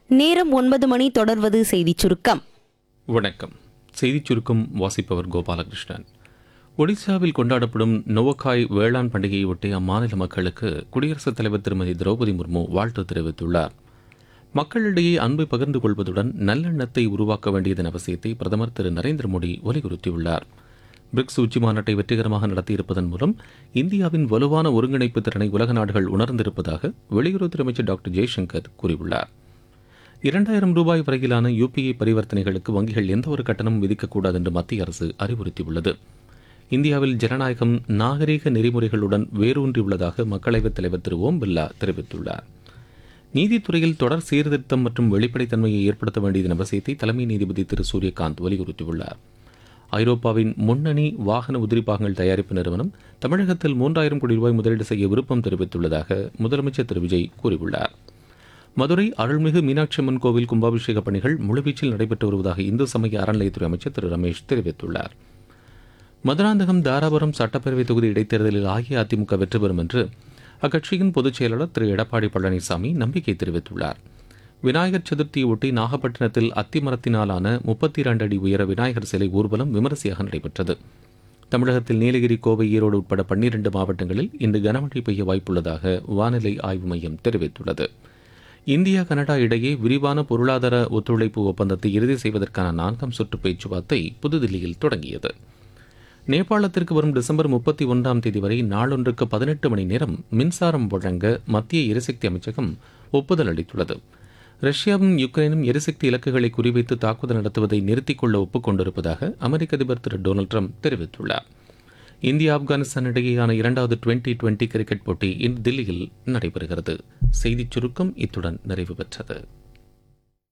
நேரம் ஒன்பது மணி தொடர்வது செய்திச் சுருக்கம் வணக்கம் செய்திச் சுருக்கம் வாசிப்பவர் கோபாலகிருஷ்ணன் ஒடிசாவில் கொண்டாடப்படும் நோவக்காய் வேளாண் பண்டிகையொட்டி அம்மாநில மக்களுக்கு குடியரசுத் தலைவர் திருமதி திரௌபதி முர்மு வாழ்த்து தெரிவித்துள்ளார் மக்களிடையே அன்பை பகிர்ந்து கொள்வதுடன் நல்லெண்ணத்தை உருவாக்க வேண்டியதன் அவசியத்தை பிரதமர் திரு நரேந்திர மோடி வலியுறுத்தியுள்ளார் பிரிக்ஸ் உச்சி மாநாட்டை வெற்றிகரமாக நடத்தியிருப்பதன் மூலம் இந்தியாவின் வலுவான ஒருங்கிணைப்பு திறனை உலக நாடுகள் உணர்ந்திருப்பதாக வெளியுறவுத்துறை அமைச்சர் டாக்டர் ஜெய்சங்கர் கூறியுள்ளார் இரண்டாயிரம் ரூபாய் வரையிலான யுபிஐ பரிவர்த்தனைகளுக்கு வங்கிகள் எந்தவொரு கட்டணமும் விதிக்கக்கூடாது என்று மத்திய அரசு அறிவுறுத்தியுள்ளது இந்தியாவில் ஜனநாயகம் நாகரீக நெறிமுறைகளுடன் வேரூன்றியுள்ளதாக மக்களவைத் தலைவர் திரு ஓம் பிர்லா தெரிவித்துள்ளார் நீதித்துறையில் தொடர் சீர்திருத்தம் மற்றும் வெளிப்படைத்தன்மையை ஏற்படுத்த வேண்டியதன் அவசியத்தை தலைமை நீதிபதி திரு சூரியகாந்த் வலியுறுத்தியுள்ளார் ஐரோப்பாவின் முன்னணி வாகன உதிரி பாகங்கள் தயாரிப்பு நிறுவனம் தமிழகத்தில் மூன்றாயிரம் கோடி ரூபாய் முதலீடு செய்ய விருப்பம் தெரிவித்துள்ளதாக முதலமைச்சர் திரு விஜய் கூறியுள்ளார் மதுரை அருள்மிகு மீனாட்சி அம்மன் கோவில் கும்பாபிஷேக பணிகள் முழுவீச்சில் நடைபெற்று வருவதாக இந்து சமய அறநிலையத்துறை அமைச்சர் திரு ரமேஷ் தெரிவித்துள்ளார் மதுராந்தகம் தாராபுரம் சட்டப்பேரவை தொகுதி இடைத்தேர்தலில் அஇஅதிமுக வெற்றி பெறும் என்று அக்கட்சியின் பொதுச் செயலாளர் திரு எடப்பாடி பழனிசாமி நம்பிக்கை தெரிவித்துள்ளார் விநாயகர் சதுர்த்தியொட்டி நாகப்பட்டினத்தில் அத்திமரத்தினாலான முப்பத்தி இரண்டு அடி உயர விநாயகர் சிலை ஊர்வலம் விமரிசையாக நடைபெற்றது தமிழகத்தில் நீலகிரி கோவை ஈரோடு உட்பட பன்னிரண்டு மாவட்டங்களில் இன்று கனமழை பெய்ய வாய்ப்புள்ளதாக வானிலை ஆய்வு மையம் தெரிவித்துள்ளது இந்தியா கனடா இடையே விரிவான பொருளாதார ஒத்துழைப்பு ஒப்பந்தத்தை இறுதி செய்வதற்கான நான்காம் சுற்று பேச்சுவார்த்தை புதுதில்லியில் தொடங்கியது நேபாளத்திற்கு வரும் டிசம்பர் முப்பத்தி ஒன்றாம் தேதி வரை நாளொன்றுக்கு பதினெட்டு மணி நேரம் மின்சாரம் வழங்க மத்திய எரிசக்தி அமைச்சகம் ஒப்புதல் அளித்துள்ளது ரஷ்யாவும் யுக்ரைனும் எரிசக்தி இலக்குகளை குறிவைத்து தாக்குதல் நடத்துவதை நிறுத்திக் கொள்ள ஒப்புக்கொண்டிருப்பதாக அமெரிக்க அதிபர் திரு டொனால்டு ட்ரம்ப் தெரிவித்துள்ளார் இந்தியா ஆப்கானிஸ்தான் இடையேயான இரண்டாவது டுவெண்டி டுவெண்டி கிரிக்கெட் போட்டி இன்று தில்லியில் நடைபெறுகிறது செய்திச் சுருக்கம் இத்துடன் நிறைவு பெற்றது